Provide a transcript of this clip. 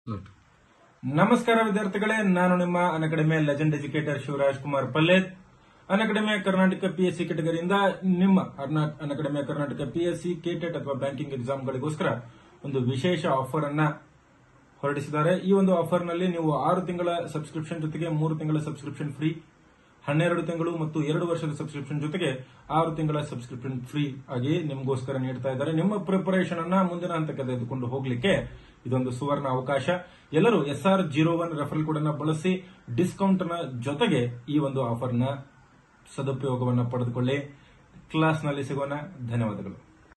ನಮಸ್ಕಾರ ವಿದ್ಯಾರ್ಥಿಗಳೇ ನಾನು ನಿಮ್ಮ Unacademy legend educator Shivaraj Kumar Pallet Unacademy Karnataka PSC ಕೆಟಗರಿಯಿಂದ ನಿಮ್ಮ ಅರ್ನಾ- ಅನಕಡೆಮೆ ಕರ್ನಾಟಕ ಪಿಎಸ್ಸಿ ಕೆಟೆಟ್ ಅಥವಾ ಬ್ಯಾಂಕಿಂಗ್ ಎಕ್ಸಾಮ್ಗಳಿಗೋಸ್ಕರ ಒಂದು ವಿಶೇಷ ಆಫರ್ ಅನ್ನ ಹೊರಡಿಸಿದ್ದಾರೆ ಈ ಒಂದು ಆಫರ್ ನಲ್ಲಿ ನೀವು ಆರು ತಿಂಗಳ ಸಬ್ಸ್ಕ್ರಿಪ್ಷನ್ ಜೊತೆಗೆ ಮೂರು ತಿಂಗಳ ಸಬ್ಸ್ಕ್ರಿಪ್ಷನ್ ಫ್ರೀ ಹನ್ನೆರಡು ತಿಂಗಳು ಮತ್ತು ಎರಡು ವರ್ಷದ ಸಬ್ಸ್ಕ್ರಿಪ್ಷನ್ ಜೊತೆಗೆ ಆರು ತಿಂಗಳ ಸಬ್ಸ್ಕ್ರಿಪ್ಷನ್ ಫ್ರೀ ಆಗಿ ನಿಮಗೋಸ್ಕರ ನೀಡ್ತಾ ಇದ್ದಾರೆ ನಿಮ್ಮ ಪ್ರಿಪರೇಷನ್ ಅನ್ನ ಮುಂದಿನ ಹಂತಕ್ಕೆ ತೆಗೆದುಕೊಂಡು ಹೋಗ್ಲಿಕ್ಕೆ ಇದೊಂದು ಸುವರ್ಣ ಅವಕಾಶ ಎಲ್ಲರೂ S R zero one referral code ಅನ್ನ ಬಳಸಿ ಡಿಸ್ಕೌಂಟ್ ನ ಜೊತೆಗೆ ಈ ಒಂದು ಆಫರ್ ನ ಸದುಪಯೋಗವನ್ನು ಪಡೆದುಕೊಳ್ಳಿ ಕ್ಲಾಸ್ನಲ್ಲಿ ಸಿಗೋಣ ಧನ್ಯವಾದಗಳು